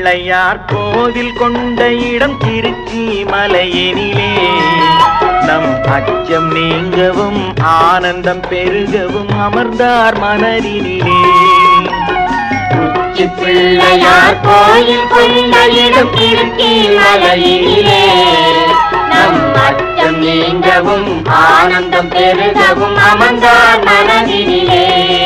பிள்ளையார் கோவில் கொண்ட இடம் திருச்சி மலையினிலே நம் அச்சம் நீங்கவும் ஆனந்தம் பெருகவும் அமர்ந்தார் மனதினிலே உச்சி பிள்ளையார் கோயில் கொண்ட இடம் திருச்சி மலையிலே நம் அச்சம் நீங்கவும் ஆனந்தம் பெருகவும் அமர்ந்தார் மனதினிலே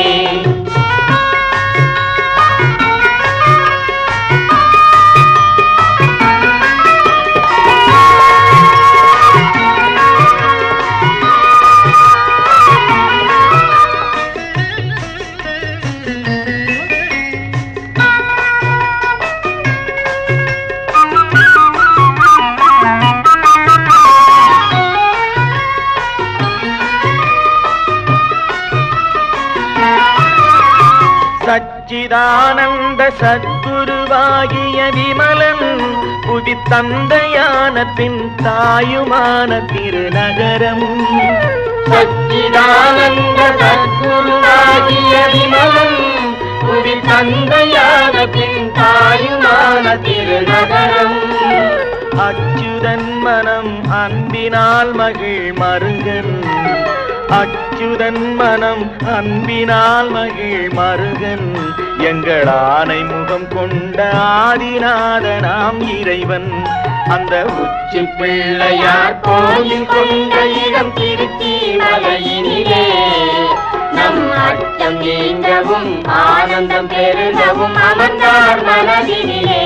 சச்சிதானந்த சத்குருவாகிய விமலன் புதி தந்தையான பின் தாயுமான திருநகரம் சச்சிதானந்த சத்குருவாகிய விமலன் புதி தந்தையான பின் தாயுமான திருநகரம் அச்சுதன் மனம் அன்பினால் மகிழ் மருகன் அச்சுதன் மனம் அன்பினால் மகிழ் மருகன் எங்கள் ஆனை முகம் கொண்ட ஆதிநாத நாம் இறைவன் அந்த உச்சி பிள்ளையார் கோயில் கொண்ட இடம் திருச்சி மலையினிலே நம் அச்சம் நீங்கவும் ஆனந்தம் பெருகவும் அமர்ந்தார் மனதினிலே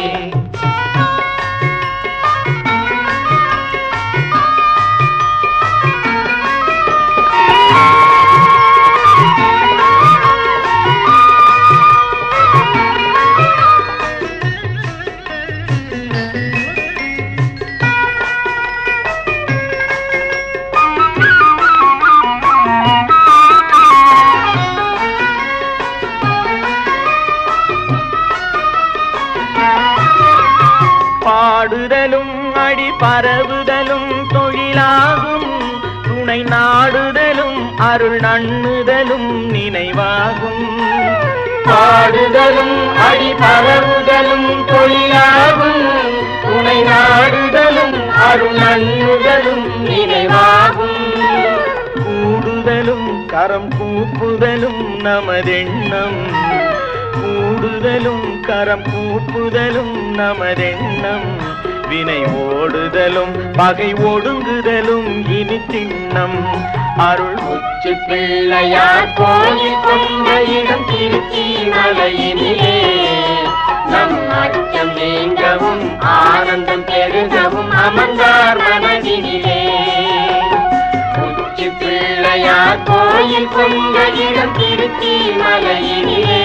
பாடுதலும் அடி பரவுதலும் தொழிலாகும் துணை நாடுதலும் அருள் நண்ணுதலும் நினைவாகும் பாடுதலும் அடி பரவுதலும் தொழிலாகும் துணை நாடுதலும் அருள் நண்ணுதலும் நினைவாகும் கூடுதலும் கரம் கூப்புதலும் நமதெண்ணம் கூடுதலும் கரம் கூப்புதலும் நமதெண்ணம் வினை ஓடுதலும் பகை ஒடுங்குதலும் இனி சின்னம் அருள் உச்சி பிள்ளையார் கோயில் கொண்ட இடம் திருச்சி மலையினிலே நம் அச்சம் நீங்கவும் ஆனந்தம் பெருகவும் அமர்ந்தார் மனதினிலே உச்சி பிள்ளையார் கோயில் கொண்ட இடம் திருச்சி மலையினிலே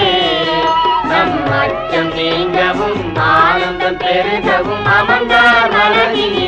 நம் அச்சம் நீங்கவும் ஆனந்தம் பெருகவும் அமர்ந்தார் மனதினிலே